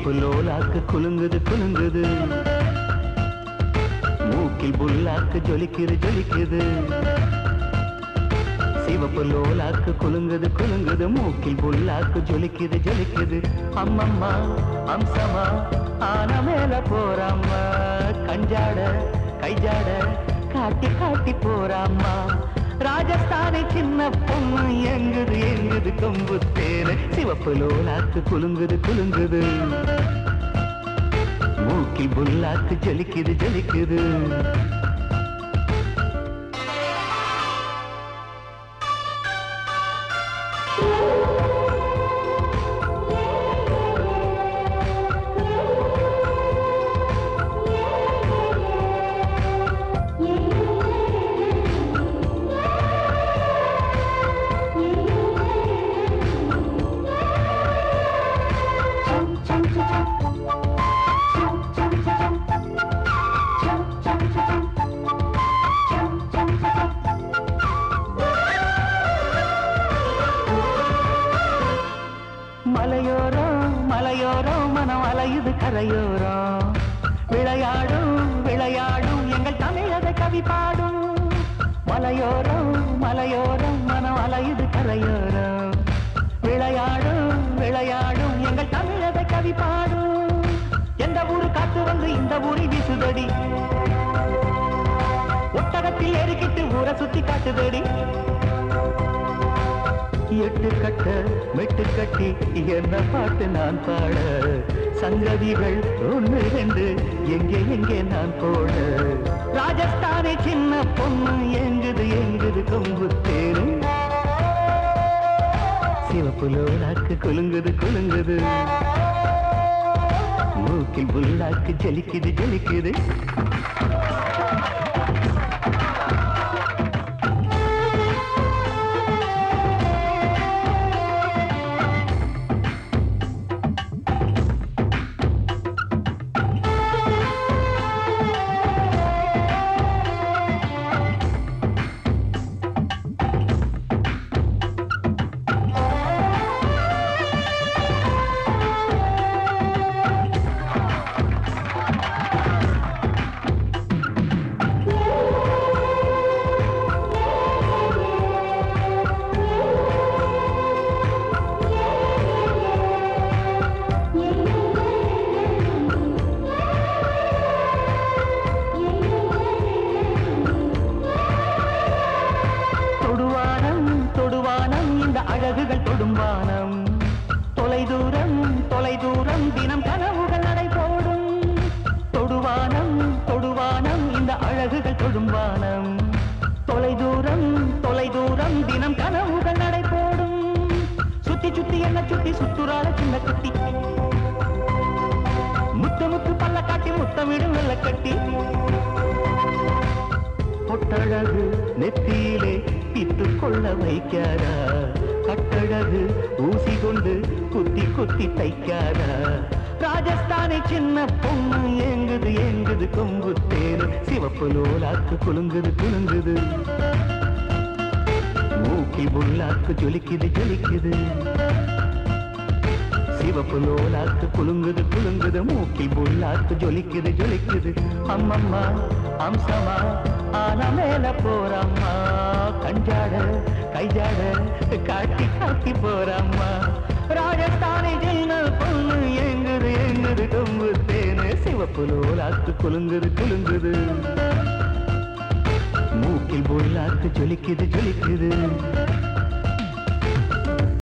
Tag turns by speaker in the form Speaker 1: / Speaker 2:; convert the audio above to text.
Speaker 1: சிவப்பு லோலாக்கு குலுங்குது குலுங்குது மூக்கில் புல்லாக்கு ஜொலிக்குது ஜொலிக்குது சிவப்பு லோலாக்கு குலுங்குது குலுங்குது மூக்கில் புல்லாக்கு ஜொலிக்குது ஜொலிக்குது அம்மம்மா அம்சமா ஆன மேல போறாம்மா கஞ்சாட கைஜாட காட்டி காட்டி போறாம்மா ராஜஸ்தானை சின்ன பொண்ணு எங்குது எங்குது கொம்பு தேனு சிவப்பு லோலாக்கு குலுங்குது குலுங்குது மூக்கில் புல்லாக்கு ஜொலிக்குது ஜொலிக்குது மலையோரம் மலையோரம் மனம் அலையுது கரையோரம் விளையாடும் விளையாடும் எங்கள் தமிழக கவி பாடும் மலையோரம் மலையோரம் மனம் அலையுது கரையோரம் விளையாடும் விளையாடும் எங்கள் தமிழக கவி பாடும் எந்த ஊரு காத்து வந்து இந்த ஊரை வீசுதடி ஒட்டகத்தில் ஏறிக்கிட்டு ஊரை சுத்தி காட்டுதடி எட்டு கட்ட மெட்டு கட்டி என்ன பாட்டு நான் பாட சங்கதிகள் ஒன்று ரெண்டு எங்கே எங்கே நான் போட ராஜஸ்தானே சின்ன பொண்ணு எங்குது எங்குது கொம்பு தேரு சிவப்பு லோலாக்கு குலுங்குது குலுங்குது மூக்கில் புல்லாக்கு ஜலிக்குது ஜலிக்குது தொடுவானம் தொடுவானம் இந்த அழகுகள் தொடும்பானம் தொலைதூரம் தொலைதூரம் தினம் கனவுகள் நடை போடும் தொடுவானம் தொடுவானம் இந்த அழகுகள் தொடும்பானம் தொலைதூரம் தொலைதூரம் தினம் கனவுகள் நடை போடும் சுத்தி சுத்தி என்ன சுத்தி சுத்துறாள சின்ன குட்டி முத்து முத்து பல்ல காட்டி முத்தமிடும் வெள்ள கட்டி பொட்டழகு நெத்தியிலே பித்து கொள்ள வைக்காரா கட்டழகு ஊசி கொண்டு குத்தி குத்தி தைக்காரா ராஜஸ்தானை சின்ன பொண்ணு எங்குது எங்குது கொம்பு தேரு சிவப்பு லோலாக்கு குலுங்குது குலுங்குது மூக்கி புல்லாக்கு ஜொலிக்குது ஜொலிக்குது சிவப்பு லோலாக்கு குலுங்குது குலுங்குது மூக்கில் புல்லாக்கு ஜொலிக்குது ஜொலிக்குது அம்மம்மா அம்சமா ஆன மேல போறம்மா கஞ்சாட கைஜாட காட்டி காட்டி போறம்மா ராஜஸ்தானி ஜெயினல் பொண்ணு எங்குது எங்குது கொம்பு தேனு சிவப்பு லோலாக்கு குலுங்குது குலுங்குது மூக்கில் புல்லாக்கு ஜொலிக்குது ஜொலிக்குது